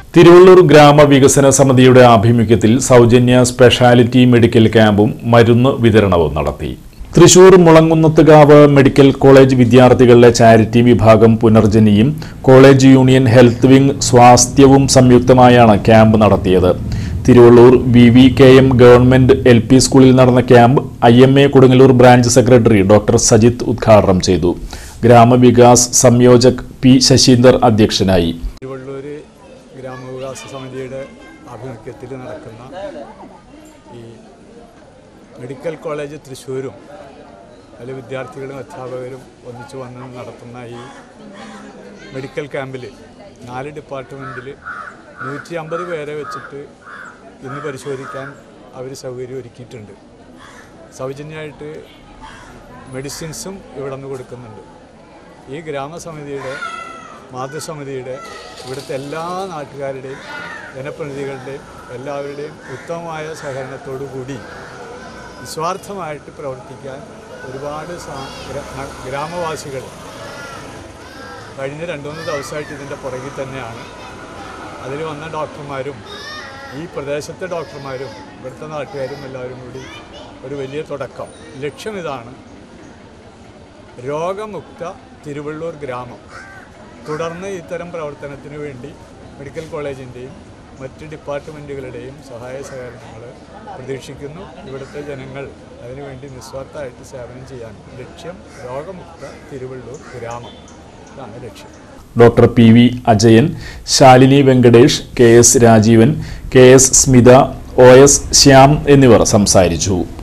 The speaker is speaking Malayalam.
തിരുവള്ളൂർ ഗ്രാമവികസന സമിതിയുടെ ആഭിമുഖ്യത്തിൽ സൗജന്യ സ്പെഷ്യാലിറ്റി മെഡിക്കൽ ക്യാമ്പും മരുന്ന് വിതരണവും നടത്തി തൃശൂർ മുളങ്ങുന്നത്തുകാവ് മെഡിക്കൽ കോളേജ് വിദ്യാർത്ഥികളുടെ ചാരിറ്റി വിഭാഗം പുനർജനിയും കോളേജ് യൂണിയൻ ഹെൽത്ത് വിംഗ് സ്വാസ്ഥ്യവും സംയുക്തമായാണ് ക്യാമ്പ് നടത്തിയത് Thiruvallur V V K M government L P സ്കൂളിൽ നടന്ന camp I M A Kodungallur branch secretary doctor Sajith ഉദ്ഘാടനം ചെയ്തു ഗ്രാമവികാസ് സംയോജക് പി ശശീന്ദർ അധ്യക്ഷനായി തിരുവള്ളൂർ ഗ്രാമവികാസ സമിതിയുടെ ആഭിമുഖ്യത്തിൽ നടക്കുന്ന ഈ മെഡിക്കൽ കോളേജ് തൃശ്ശൂരും അതിലെ വിദ്യാർത്ഥികളും അധ്യാപകരും ഒന്നിച്ചു വന്ന് നടത്തുന്ന ഈ മെഡിക്കൽ ക്യാമ്പിൽ നാല് ഡിപ്പാർട്ട്മെൻറ്റിൽ നൂറ്റി അമ്പത് പേരെ വെച്ചിട്ട് ഇന്ന് പരിശോധിക്കാൻ അവർ സൗകര്യം ഒരുക്കിയിട്ടുണ്ട് സൗജന്യമായിട്ട് മെഡിസിൻസും ഇവിടെ നിന്ന് കൊടുക്കുന്നുണ്ട് ഈ ഗ്രാമസമിതിയുടെ മാതൃസമിതിയുടെ ഇവിടുത്തെ എല്ലാ നാട്ടുകാരുടെയും ജനപ്രതിനിധികളുടെയും എല്ലാവരുടെയും ഉത്തമമായ സഹകരണത്തോടു കൂടി നിസ്വാർത്ഥമായിട്ട് പ്രവർത്തിക്കാൻ ഒരുപാട് സാ- ഗ്രാ- ഗ്രാമവാസികൾ കഴിഞ്ഞ രണ്ട് മൂന്ന് ദിവസമായിട്ട് ഇതിൻ്റെ പുറകിൽ തന്നെയാണ് അതിൽ വന്ന ഡോക്ടർമാരും ഈ പ്രദേശത്തെ ഡോക്ടർമാരും ഇവിടുത്തെ നാട്ടുകാരും എല്ലാവരും കൂടി ഒരു വലിയ തുടക്കം ലക്ഷ്യം ഇതാണ് രോഗമുക്ത തിരുവള്ളൂർ ഗ്രാമം തുടർന്ന് ഇത്തരം പ്രവർത്തനത്തിന് വേണ്ടി മെഡിക്കൽ കോളേജിൻ്റെയും മറ്റ് ഡിപ്പാർട്ട്മെൻറ്റുകളുടെയും സഹായ സഹകരണങ്ങൾ പ്രതീക്ഷിക്കുന്നു ഇവിടുത്തെ ജനങ്ങൾ അതിനുവേണ്ടി നിസ്വാർത്ഥമായിട്ട് സേവനം ചെയ്യാൻ ലക്ഷ്യം രോഗമുക്ത തിരുവള്ളൂർ ഗ്രാമം ഇതാണ് ലക്ഷ്യം doctor P V Ajayan Shalini Venkatesh K S Rajeevan K S Smitha O S Shyam എന്നിവർ സംസാരിച്ചു